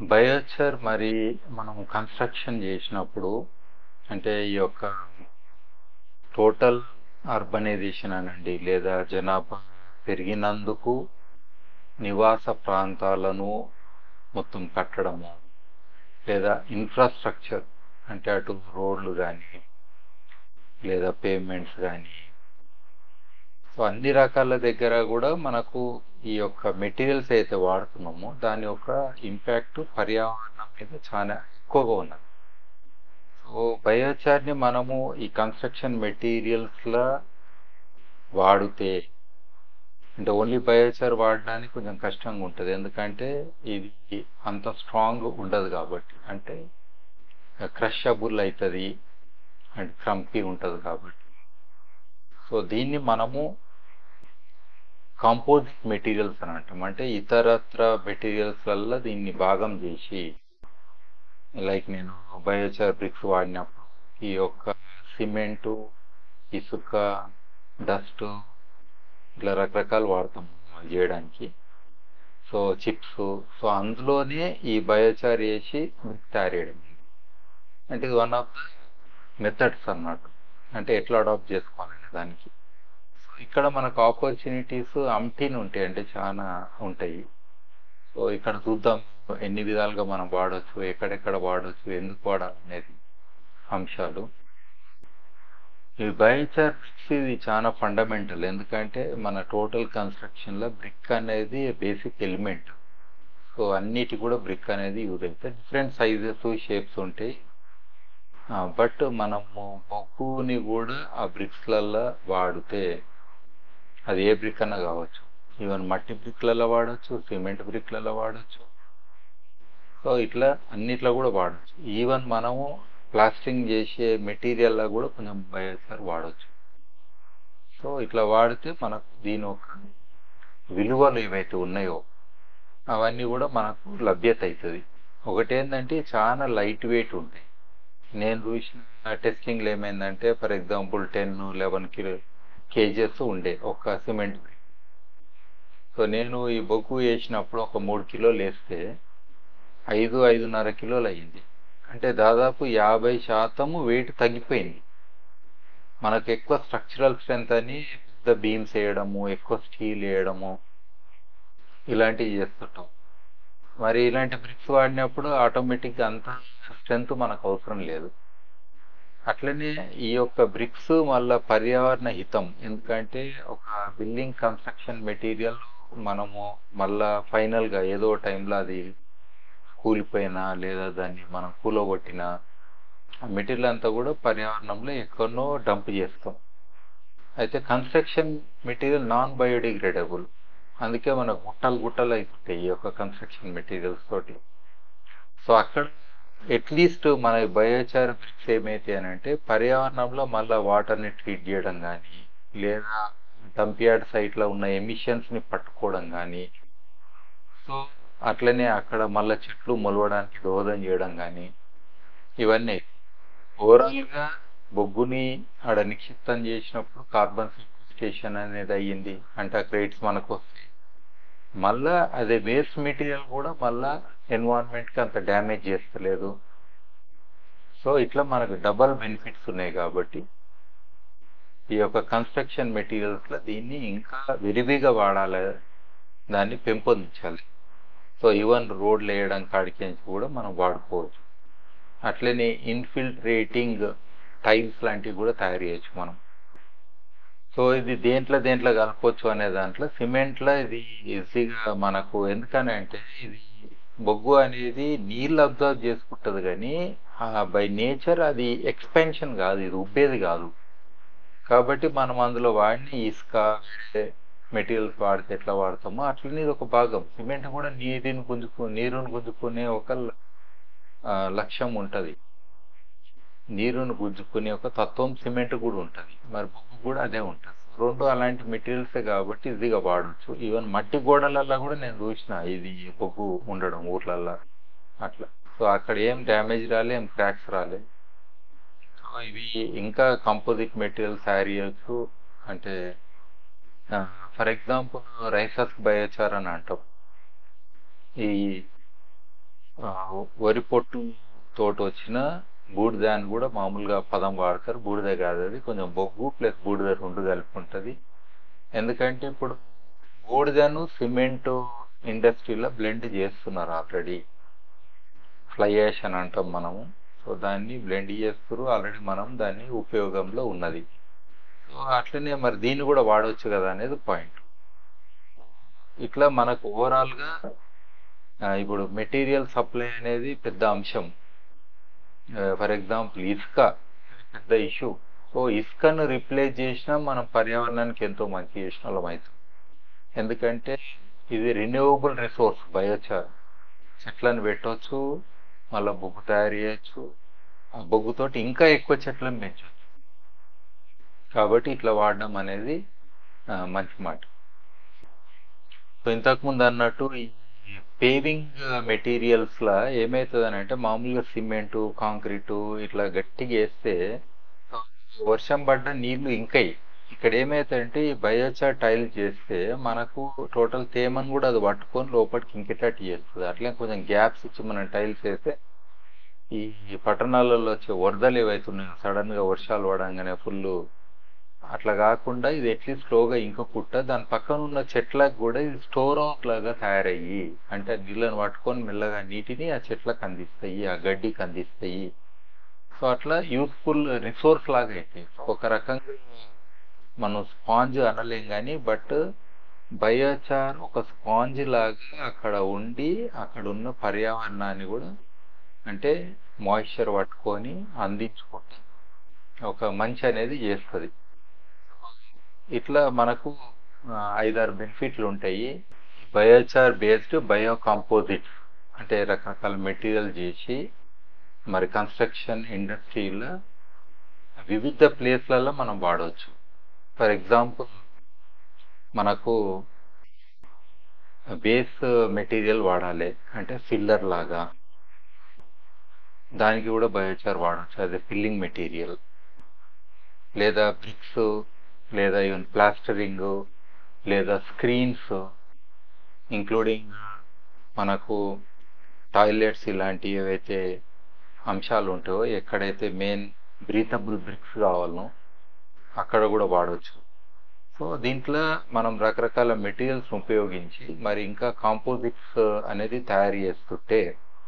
biochar మరి మనం construction చేసినప్పుడు అంటే ఈ యొక్క టోటల్ అర్బనైజేషన్ అనండి లేదా జనాభా పెరిగినందుకు నివాస ప్రాంతాలను మొత్తం కట్టడము లేదా ఇన్ఫ్రాస్ట్రక్చర్ అంటే అటు రోడ్లు కానీ లేదా పేమెంట్స్ కానీ సో అన్ని రకాల దగ్గర కూడా మనకు ఈ యొక్క మెటీరియల్స్ అయితే వాడుతున్నామో దాని యొక్క ఇంపాక్ట్ పర్యావరణం మీద చాలా ఎక్కువగా ఉన్నది సో బయోచార్ని మనము ఈ కన్స్ట్రక్షన్ మెటీరియల్స్లా వాడితే అంటే ఓన్లీ బయోచార్ వాడడానికి కొంచెం కష్టంగా ఉంటుంది ఎందుకంటే ఇది అంత స్ట్రాంగ్ ఉండదు కాబట్టి అంటే క్రషబుల్ అవుతుంది అండ్ క్రంపీ ఉంటుంది కాబట్టి సో దీన్ని మనము కాంపోజిట్ మెటీరియల్స్ అని అంటాం అంటే ఇతరత్ర మెటీరియల్స్ వల్ల దీన్ని భాగం చేసి లైక్ నేను బయోచార్ బ్రిక్స్ వాడినప్పుడు ఈ యొక్క సిమెంటు ఇసుక డస్ట్ ఇట్లా రకరకాలు వాడతాం చేయడానికి సో చిప్స్ సో అందులోనే ఈ బయోచార్ వేసి బ్రిక్ తయారు చేయడం అంటే ఇది వన్ ఆఫ్ ద మెథడ్స్ అన్నట్టు అంటే ఎట్లా అడాప్ట్ చేసుకోవాలనే దానికి సో ఇక్కడ మనకు ఆపర్చునిటీస్ అంటీని ఉంటాయి అంటే చాలా ఉంటాయి సో ఇక్కడ చూద్దాం ఎన్ని విధాలుగా మనం వాడచ్చు ఎక్కడెక్కడ వాడచ్చు ఎందుకు వాడాలనేది అంశాలు ఈ బయోచార్ బ్రిక్స్ ఇది చాలా ఫండమెంటల్ ఎందుకంటే మన టోటల్ కన్స్ట్రక్షన్లో బ్రిక్ అనేది బేసిక్ ఎలిమెంట్ సో అన్నిటి కూడా బ్రిక్ అనేది యూజ్ అవుతాయి డిఫరెంట్ సైజెస్ షేప్స్ ఉంటాయి బట్ మనము బొగ్గుని కూడా ఆ బ్రిక్స్లలో వాడితే అది ఏ బ్రిక్ అన్నా కావచ్చు ఈవెన్ మట్టి బ్రిక్లలో వాడచ్చు సిమెంట్ బ్రిక్లలో వాడచ్చు సో ఇట్లా అన్నిట్లో కూడా వాడచ్చు ఈవెన్ మనము ప్లాస్టింగ్ చేసే మెటీరియల్లో కూడా కొంచెం బయోసార్ వాడచ్చు సో ఇట్లా వాడితే మనకు దీని ఒక విలువలు ఏవైతే ఉన్నాయో అవన్నీ కూడా మనకు లభ్యత అవుతుంది ఒకటి ఏంటంటే చాలా లైట్ వెయిట్ ఉంటాయి నేను చూసిన టెస్టింగ్లో ఏమైందంటే for example ten eleven kilo KGs ఉండే ఒక సిమెంట్ సో నేను ఈ బొగ్గు వేసినప్పుడు ఒక మూడు కిలోలు వేస్తే ఐదు ఐదున్నర కిలోలు అయ్యింది అంటే దాదాపు యాభై శాతము వెయిట్ తగ్గిపోయింది మనకు ఎక్కువ స్ట్రక్చరల్ స్ట్రెంత్ అని పెద్ద బీమ్స్ వేయడము ఎక్కువ స్టీల్ వేయడము ఇలాంటివి చేస్తుంటాం మరి ఇలాంటి బ్రిక్స్ వాడినప్పుడు ఆటోమేటిక్గా అంత స్ట్రెంత్ మనకు అవసరం లేదు అట్లనే ఈ యొక్క బ్రిక్స్ మళ్ళా పర్యావరణ హితం ఎందుకంటే ఒక బిల్డింగ్ కన్స్ట్రక్షన్ మెటీరియల్ మనము మళ్ళా ఫైనల్గా ఏదో టైంలో అది కూలిపోయినా లేదా దాన్ని మనం కూలగొట్టినా ఆ మెటీరియల్ అంతా కూడా పర్యావరణంలో ఎక్కడనో డంప్ చేస్తాం అయితే కన్స్ట్రక్షన్ మెటీరియల్ నాన్ బయోడిగ్రేడబుల్ అందుకే మన గుట్టలు గుట్టలు అయిపోతాయి ఈ యొక్క కన్స్ట్రక్షన్ మెటీరియల్స్ తోటి సో అక్కడ అట్లీస్ట్ మన బయోచార్ బ్రిక్స్ ఏమైతే అని అంటే పర్యావరణంలో మళ్ళీ వాటర్ని ట్రీట్ చేయడం కానీ లేదా డంప్యార్డ్ సైట్లో ఉన్న ఎమిషన్స్ని పట్టుకోవడం కానీ సో అట్లనే అక్కడ మళ్ళీ చెట్లు మొలవడానికి దోహదం చేయడం కానీ ఇవన్నీ ఓవరాల్గా బొగ్గుని ఆడ నిక్షిప్తం చేసినప్పుడు కార్బన్ సిక్విస్టేషన్ అనేది అయ్యింది అంటే ఆ క్రెడిట్స్ మనకు వస్తాయి మళ్ళా అదే వేస్ట్ మెటీరియల్ కూడా మళ్ళా ఎన్విరాన్మెంట్కి అంత డ్యామేజ్ చేస్తలేదు సో ఇట్లా మనకు డబల్ బెనిఫిట్స్ ఉన్నాయి కాబట్టి ఈ యొక్క కన్స్ట్రక్షన్ మెటీరియల్స్లో దీన్ని ఇంకా విరివిగా వాడాలి దాన్ని పెంపొందించాలి సో ఈవెన్ రోడ్లు వేయడం కాడికించి కూడా మనం వాడుకోవచ్చు అట్లనే ఇన్ఫిల్ట్రేటింగ్ టైల్స్ లాంటివి కూడా తయారు చేయొచ్చు మనం సో ఇది దేంట్లో దేంట్లో కలపవచ్చు అనే దాంట్లో సిమెంట్లో ఇది ఈజీగా మనకు ఎందుకని అంటే ఇది బొగ్గు అనేది నీళ్ళు అబ్జర్వ్ చేసుకుంటుంది కానీ బై నేచర్ అది ఎక్స్పెన్షన్ కాదు ఇది ఉబ్బేది కాదు కాబట్టి మనం అందులో వాడిన ఇసుక వేరే మెటీరియల్స్ వాడితే ఎట్లా వాడతామో అట్లనే ఇది ఒక భాగం సిమెంట్ కూడా నీటిని గుంజుకు నీరుని గుంజుకునే ఒక లక్ష్యం ఉంటుంది నీరును గుంజుకునే ఒక తత్వం సిమెంట్ కూడా ఉంటుంది మరి బొగ్గు కూడా అదే ఉంటుంది రెండు అలాంటి మెటీరియల్సే కాబట్టి ఈజీగా వాడచ్చు ఈవెన్ మట్టి గోడలల్లో కూడా నేను చూసిన ఇది బొగ్గు ఉండడం ఊర్లల్లో అట్లా సో అక్కడ ఏం డ్యామేజ్ రాలే ఏం క్రాక్స్ రాలే సో ఇవి ఇంకా కంపోజిట్ మెటీరియల్స్ తయారు చేయొచ్చు అంటే ఫర్ ఎగ్జాంపుల్ రైసస్ బయోచార్ అని అంటాం ఈ వరి పొట్టు తోటి వచ్చిన బూడిద అని కూడా మామూలుగా పదం వాడతారు బూడిద కాదు అది కొంచెం బొగ్గు ప్లస్ బూడిద రెండు కలిపి ఉంటుంది ఎందుకంటే ఇప్పుడు బూడిదను సిమెంట్ ఇండస్ట్రీలో బ్లెండ్ చేస్తున్నారు ఆల్రెడీ ఫ్లై యాష్ అని అంటాం మనము సో దాన్ని బ్లెండ్ చేస్తారు ఆల్రెడీ మనం దాన్ని ఉపయోగంలో ఉన్నది సో అట్లనే మరి దీన్ని కూడా వాడవచ్చు కదా అనేది పాయింట్ ఇట్లా మనకు ఓవరాల్గా ఇప్పుడు మెటీరియల్ సప్లై అనేది పెద్ద అంశం ఫర్ ఎగ్జాంపుల్ ఇసుక పెద్ద ఇష్యూ సో ఇసుకను రిప్లేస్ చేసినా మనం పర్యావరణానికి ఎంతో మంచి చేసిన వాళ్ళం అవుతాం ఎందుకంటే ఇది రిన్యూవబుల్ రిసోర్స్ బయోచార్ చెట్లను పెట్టవచ్చు మళ్ళీ బొగ్గు తయారు చేయొచ్చు ఆ బొగ్గుతోటి ఇంకా ఎక్కువ చెట్లను పెంచవచ్చు కాబట్టి ఇట్లా వాడడం అనేది ఆ, మంచి మాట సో ఇంతకుముందు అన్నట్టు ఈ పేవింగ్ మెటీరియల్స్ లా ఏమవుతుంది అని అంటే మామూలుగా సిమెంటు కాంక్రీటు ఇట్లా గట్టిగా వేస్తే వర్షం పడ్డ నీళ్లు ఇంకాయి ఇక్కడ ఏమైతుందంటే ఈ బయోచా టైల్ చేస్తే మనకు టోటల్ తేమను కూడా అది పట్టుకొని లోపలికి ఇంకేటట్టు చేస్తుంది అట్లే కొంచెం గ్యాప్స్ ఇచ్చి మనం టైల్స్ వేస్తే ఈ పట్టణాలలో వచ్చే వరదలు ఏవైతున్నాయో సడన్ గా వర్షాలు పడంగానే ఫుల్ అట్లా కాకుండా ఇది ఎట్లీస్ట్ స్లోగా ఇంకొకుట్ట దాని పక్కన ఉన్న చెట్లకు కూడా ఇది స్టోర్ అవుట్ లాగా తయారయ్యి అంటే ఆ నీళ్ళని పట్టుకొని మెల్లగా నీటిని ఆ చెట్లకు అందిస్తాయి ఆ గడ్డికి అందిస్తాయి సో అట్లా యూస్ఫుల్ రిసోర్స్ లాగా అయితే ఒక రకంగా మనం స్పాంజ్ అనలేం కానీ బట్ బయోచార్ ఒక స్పాంజ్ లాగా అక్కడ ఉండి అక్కడ ఉన్న పర్యావరణాన్ని కూడా అంటే మాయిశ్చర్ పట్టుకొని అందించుకుంటే ఒక మంచి అనేది చేస్తుంది ఇట్లా మనకు ఆ, ఐదారు బెనిఫిట్లు ఉంటాయి బయోచార్ బేస్డ్ బయో కాంపోజిట్స్ అంటే రకరకాల మెటీరియల్ చేసి మరి కన్స్ట్రక్షన్ ఇండస్ట్రీలో వివిధ ప్లేస్లలో మనం వాడవచ్చు ఫర్ ఎగ్జాంపుల్ మనకు బేస్ మెటీరియల్ వాడాలి అంటే ఫిల్లర్ లాగా దానికి కూడా బయోచార్ వాడవచ్చు అదే ఫిల్లింగ్ మెటీరియల్ లేదా బ్రిక్స్ లేదా ఈవెన్ ప్లాస్టరింగ్ లేదా స్క్రీన్స్ ఇంక్లూడింగ్ మనకు టాయిలెట్స్ ఇలాంటి ఏవైతే అంశాలు ఉంటాయో ఎక్కడైతే మెయిన్ బ్రీతబుల్ బ్రిక్స్ కావాలనో అక్కడ కూడా వాడవచ్చు సో దీంట్లో మనం రకరకాల మెటీరియల్స్ ఉపయోగించి మరి ఇంకా కాంపోజిట్స్ అనేది తయారు చేస్తుంటే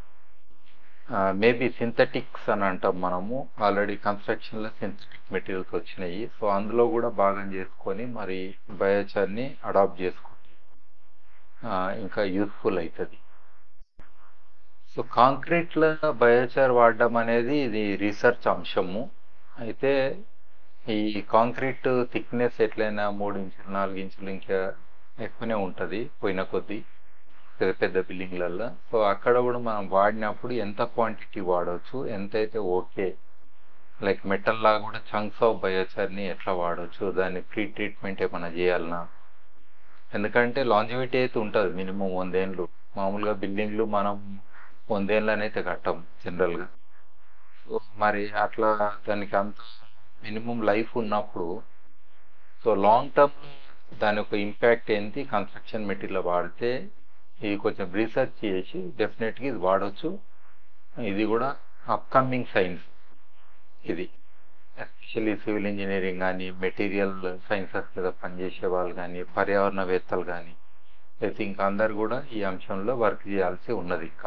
మేబీ సింథటిక్స్ అని అంటాం మనము ఆల్రెడీ కన్స్ట్రక్షన్లో సింథటిక్ మెటీరియల్స్ వచ్చినాయి సో అందులో కూడా భాగం చేసుకొని మరి బయోచార్ని అడాప్ట్ చేసుకుంటే ఆ, ఇంకా యూస్ఫుల్ అవుతుంది సో కాంక్రీట్లో బయోచార్ వాడడం అనేది ఇది రీసెర్చ్ అంశము అయితే ఈ కాంక్రీట్ థిక్నెస్ ఎట్లయినా మూడు ఇంచులు నాలుగు ఇంచులు ఇంకా ఎక్కువనే ఉంటుంది పోయిన కొద్దీ పెద్ద పెద్ద బిల్డింగ్లలో సో అక్కడ కూడా మనం వాడినప్పుడు ఎంత క్వాంటిటీ వాడవచ్చు ఎంత అయితే ఓకే లైక్ మెటల్ లాగా కూడా చంక్స్ ఆఫ్ బయోచార్ని ఎట్లా వాడవచ్చు దాన్ని ప్రీ ట్రీట్మెంట్ ఏమైనా చేయాలనా ఎందుకంటే లాంజివిటీ అయితే ఉంటుంది మినిమం వందేళ్ళు మామూలుగా బిల్డింగ్లు మనం వందేళ్ళనైతే కట్టం జనరల్గా సో మరి అట్లా దానికి అంత మినిమం లైఫ్ ఉన్నప్పుడు సో లాంగ్ టర్మ్ దాని యొక్క ఇంపాక్ట్ ఏంటి కన్స్ట్రక్షన్ మెటీరియల్ వాడితే ఇది కొంచెం రీసెర్చ్ చేసి డెఫినెట్గా ఇది వాడవచ్చు ఇది కూడా అప్కమింగ్ సైన్స్ ఇది ఎస్పెషల్లీ సివిల్ ఇంజనీరింగ్ కానీ మెటీరియల్ సైన్సెస్ మీద పనిచేసే వాళ్ళు కానీ పర్యావరణవేత్తలు కానీ అయితే ఇంకా అందరు కూడా ఈ అంశంలో వర్క్ చేయాల్సి ఉన్నది ఇంకా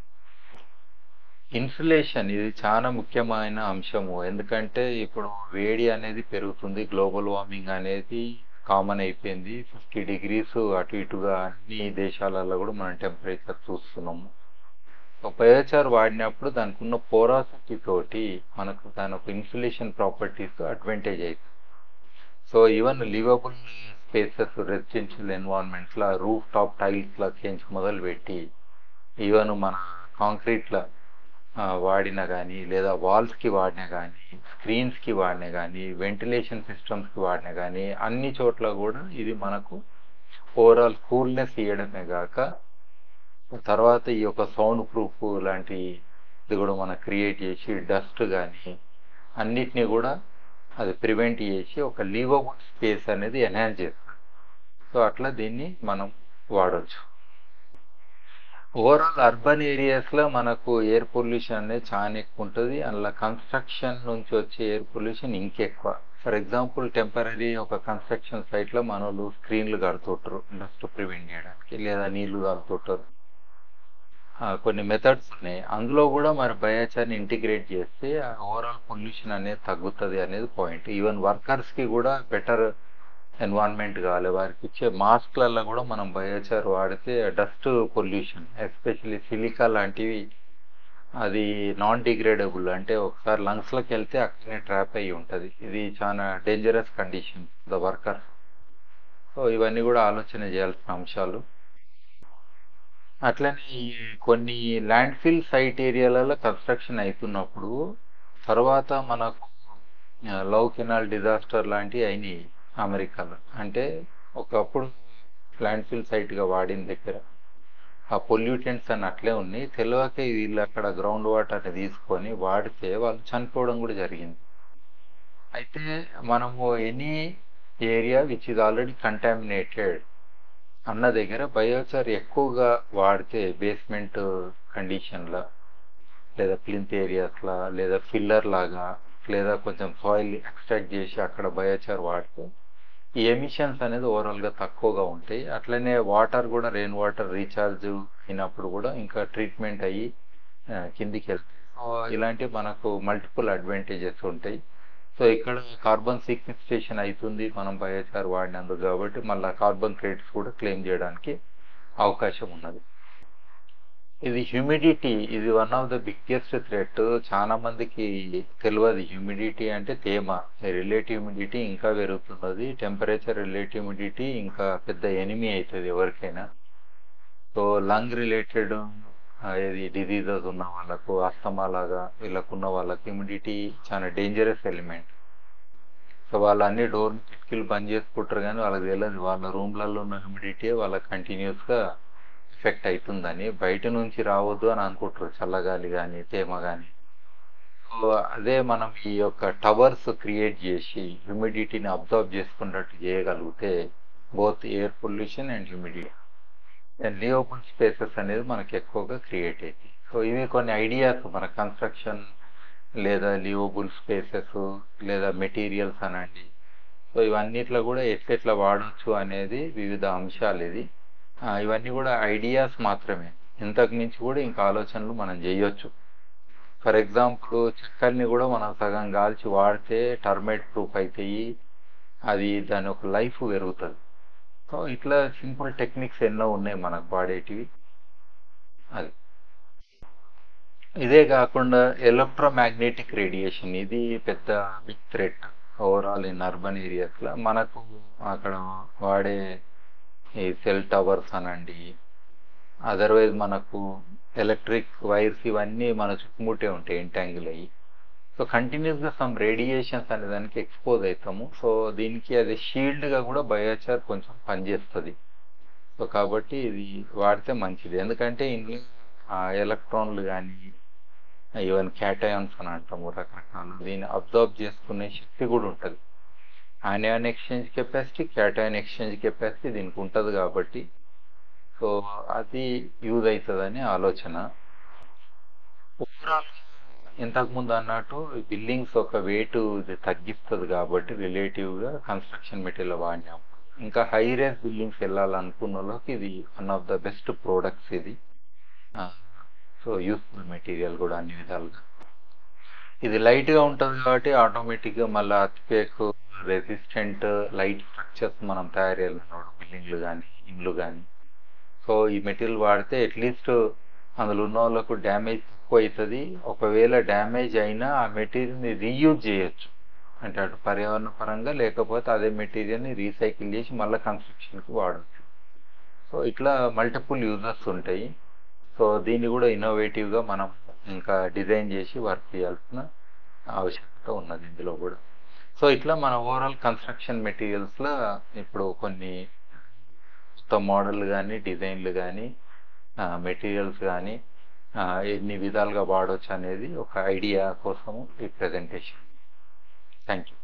ఇన్సులేషన్ ఇది చాలా ముఖ్యమైన అంశము ఎందుకంటే ఇప్పుడు వేడి అనేది పెరుగుతుంది గ్లోబల్ వార్మింగ్ అనేది కామన్ అయిపోయింది ఫిఫ్టీ డిగ్రీస్ అటు ఇటుగా అన్ని దేశాలలో కూడా మనం టెంపరేచర్ చూస్తున్నాము సో బయోచార్ వాడినప్పుడు దానికి ఉన్న పోరాసిటీ తోటి మనకు దాని ఒక ఇన్సులేషన్ ప్రాపర్టీస్ అడ్వాంటేజ్ అవుతుంది so even livable spaces residential ఎన్వైరన్మెంట్స్లో రూఫ్ టాప్ టైల్స్లో చేంజ్ మొదలుపెట్టి ఈవెన్ మన కాంక్రీట్లో వాడిన కానీ లేదా వాల్స్కి వాడిన కానీ స్క్రీన్స్కి వాడిన కానీ వెంటిలేషన్ సిస్టమ్స్కి వాడిన కానీ అన్ని చోట్ల కూడా ఇది మనకు ఓవరాల్ కూల్నెస్ ఇవ్వడమే కాక తర్వాత ఈ యొక్క సౌండ్ ప్రూఫ్ లాంటి ఇది కూడా మనం క్రియేట్ చేసి డస్ట్ కానీ అన్నిటినీ కూడా అది ప్రివెంట్ చేసి ఒక లీవబుల్ స్పేస్ అనేది ఎన్హాన్స్ చేస్తుంది సో అట్లా దీన్ని మనం వాడవచ్చు ఓవరాల్ అర్బన్ ఏరియాస్లో మనకు ఎయిర్ పొల్యూషన్ అనేది చాలా ఎక్కువ ఉంటుంది అందులో కన్స్ట్రక్షన్ నుంచి వచ్చే ఎయిర్ పొల్యూషన్ ఇంకెక్కువ ఫర్ ఎగ్జాంపుల్ టెంపరీ ఒక కన్స్ట్రక్షన్ సైట్లో మన వాళ్ళు స్క్రీన్లు కడుతుంటారు డస్ట్ ప్రివెంట్ చేయడానికి లేదా నీళ్లు కాలుతుంటారు కొన్ని మెథడ్స్ ఉన్నాయి అందులో కూడా మరి బయోచార్ని ఇంటిగ్రేట్ చేస్తే ఓవరాల్ పొల్యూషన్ అనేది తగ్గుతుంది అనేది పాయింట్ ఈవెన్ వర్కర్స్కి కూడా బెటర్ ఎన్వైర్న్మెంట్ కావాలి వారికి ఇచ్చే మాస్క్లలో కూడా మనం బయోచార్ వాడితే డస్ట్ పొల్యూషన్ ఎస్పెషల్లీ సిలికా లాంటివి అది నాన్ డిగ్రేడబుల్ అంటే ఒకసారి లంగ్స్లోకి వెళ్తే అక్కడనే ట్రాప్ అయ్యి ఉంటుంది ఇది చాలా dangerous condition the worker so ఇవన్నీ కూడా ఆలోచన చేయాల్సిన అంశాలు అట్లనే ఈ కొన్ని ల్యాండ్ ఫిల్ సైట్ ఏరియాలలో కన్స్ట్రక్షన్ అవుతున్నప్పుడు తర్వాత మనకు లవ్ కెనాల్ డిజాస్టర్ లాంటివి అయినాయి అమెరికాలో అంటే ఒకప్పుడు ల్యాండ్ ఫిల్ సైట్గా వాడిన దగ్గర ఆ పొల్యూటెంట్స్ అని అట్లే ఉన్నాయి తెలియక వీళ్ళు అక్కడ గ్రౌండ్ వాటర్ని తీసుకొని వాడితే వాళ్ళు చనిపోవడం కూడా జరిగింది అయితే మనము any area which is already contaminated అన్న దగ్గర బయోచార్ ఎక్కువగా వాడితే బేస్మెంట్ కండిషన్లో లేదా ప్లింత్ ఏరియాస్లా లేదా ఫిల్లర్ లాగా లేదా కొంచెం సాయిల్ ఎక్స్ట్రాక్ట్ చేసి అక్కడ బయోచార్ వాడితే ఈ ఎమిషన్స్ అనేది ఓవరాల్గా తక్కువగా ఉంటాయి అట్లనే వాటర్ కూడా రెయిన్ వాటర్ రీఛార్జ్ అయినప్పుడు కూడా ఇంకా ట్రీట్మెంట్ అయ్యి కిందికి వెళ్తాయి సో ఇలాంటి మనకు మల్టిపుల్ అడ్వాంటేజెస్ ఉంటాయి సో ఇక్కడ కార్బన్ సీక్వెన్స్టేషన్ అవుతుంది మనం బయోచార్ వాడినందుకు కాబట్టి మళ్ళీ కార్బన్ క్రెడిట్స్ కూడా క్లెయిమ్ చేయడానికి అవకాశం ఉన్నది ఇది హ్యూమిడిటీ ఇది one of the biggest threat చాలా మందికి తెలియదు హ్యూమిడిటీ అంటే తేమ రిలేటివ్ హ్యూమిడిటీ ఇంకా పెరుగుతున్నది టెంపరేచర్ రిలేటివ్ హ్యూమిడిటీ ఇంకా పెద్ద ఎనిమి అవుతుంది ఎవరికైనా సో లంగ్ రిలేటెడ్ ఇది డిజీజెస్ ఉన్న వాళ్ళకు అస్తమా లాగా వీళ్ళకు ఉన్న వాళ్ళకి హ్యూమిడిటీ చాలా డేంజరస్ ఎలిమెంట్ సో వాళ్ళు అన్ని డోర్ కిటికీలు బంద్ చేసుకుంటారు కానీ వాళ్ళకి తెలియదు వాళ్ళ రూమ్లలో ఉన్న హ్యూమిడిటీ వాళ్ళకి కంటిన్యూస్గా ఎఫెక్ట్ అవుతుందని బయట నుంచి రావద్దు అని అనుకుంటారు చల్లగాలి కానీ తేమ కానీ సో అదే మనం ఈ యొక్క టవర్స్ క్రియేట్ చేసి హ్యూమిడిటీని అబ్జర్వ్ చేసుకున్నట్టు చేయగలిగితే both air pollution and humidity and livable spaces అనేది మనకి ఎక్కువగా క్రియేట్ అవుతాయి సో ఇవి కొన్ని ఐడియాస్ మన కన్స్ట్రక్షన్ లేదా లియోబుల్ స్పేసెస్ లేదా మెటీరియల్స్ అనండి సో ఇవన్నిట్లో కూడా ఎట్లెట్లా వాడచ్చు అనేది వివిధ అంశాలు ఇది ఇవన్నీ కూడా ఐడియాస్ మాత్రమే ఇంతకు మించి కూడా ఇంకా ఆలోచనలు మనం చేయొచ్చు ఫర్ ఎగ్జాంపుల్ చెక్కల్ని కూడా మనం సగం గాల్చి వాడితే టర్మైట్ ప్రూఫ్ అవుతాయి అది దాని ఒక లైఫ్ పెరుగుతుంది సో ఇట్లా సింపుల్ టెక్నిక్స్ ఎన్నో ఉన్నాయి మనకు వాడేటివి అది ఇదే కాకుండా ఎలక్ట్రోమాగ్నెటిక్ రేడియేషన్ ఇది పెద్ద big threat overall in urban ఏరియాస్లో మనకు అక్కడ వాడే ఈ సెల్ టవర్స్ అనండి అదర్వైజ్ మనకు ఎలక్ట్రిక్ వైర్స్ ఇవన్నీ మన చుట్టుముట్టే ఉంటాయి ఎంటాంగిల్ అయ్యి సో కంటిన్యూస్గా సమ్ రేడియేషన్స్ అనే దానికి ఎక్స్పోజ్ అవుతాము సో దీనికి అది షీల్డ్గా కూడా బయోచార్ కొంచెం పనిచేస్తుంది సో కాబట్టి ఇది వాడితే మంచిది ఎందుకంటే ఇందులో ఎలక్ట్రాన్లు కానీ ఈవెన్ క్యాటయాన్స్ అని అంటాము రకరకాలు దీన్ని అబ్జర్వ్ చేసుకునే శక్తి కూడా ఉంటుంది anion exchange capacity cation exchange capacity దీనికి ఉంటుంది కాబట్టి సో అది యూజ్ అవుతుందని ఆలోచన ఓవరాల్ ఇంతకుముందు అన్నట్టు బిల్డింగ్స్ ఒక వెయిట్ ఇది తగ్గిస్తుంది కాబట్టి రిలేటివ్గా కన్స్ట్రక్షన్ మెటీరియల్ వాడినాం ఇంకా హై రేస్ బిల్డింగ్స్ వెళ్ళాలనుకున్న వాళ్ళకి ఇది one of the best products ఇది సో యూస్ఫుల్ మెటీరియల్ కూడా అన్ని విధాలుగా ఇది లైట్గా ఉంటుంది కాబట్టి ఆటోమేటిక్గా మళ్ళీ అతిపేక్ రెసిస్టెంట్ లైట్ స్ట్రక్చర్స్ మనం తయారు చేయాలన్నమాట బిల్డింగ్లు కానీ ఇండ్లు కానీ సో ఈ మెటీరియల్ వాడితే అట్లీస్ట్ అందులో ఉన్న వాళ్ళకు డ్యామేజ్ తక్కువ అవుతుంది ఒకవేళ డ్యామేజ్ అయినా ఆ మెటీరియల్ని రీయూజ్ చేయొచ్చు అంటే అటు పర్యావరణ పరంగా లేకపోతే అదే మెటీరియల్ని రీసైకిల్ చేసి మళ్ళీ కన్స్ట్రక్షన్కి వాడచ్చు సో ఇట్లా మల్టిపుల్ యూజర్స్ ఉంటాయి సో దీన్ని కూడా ఇన్నోవేటివ్గా మనం ఇంకా డిజైన్ చేసి వర్క్ చేయాల్సిన ఆవశ్యకత ఉన్నది ఇందులో కూడా సో ఇట్లా మన ఓవరాల్ కన్స్ట్రక్షన్ మెటీరియల్స్లో ఇప్పుడు కొన్ని కొత్త మోడల్ కానీ డిజైన్లు కానీ మెటీరియల్స్ కానీ ఎన్ని విధాలుగా వాడవచ్చు అనేది ఒక ఐడియా కోసము ఈ ప్రజెంటేషన్ థ్యాంక్ యూ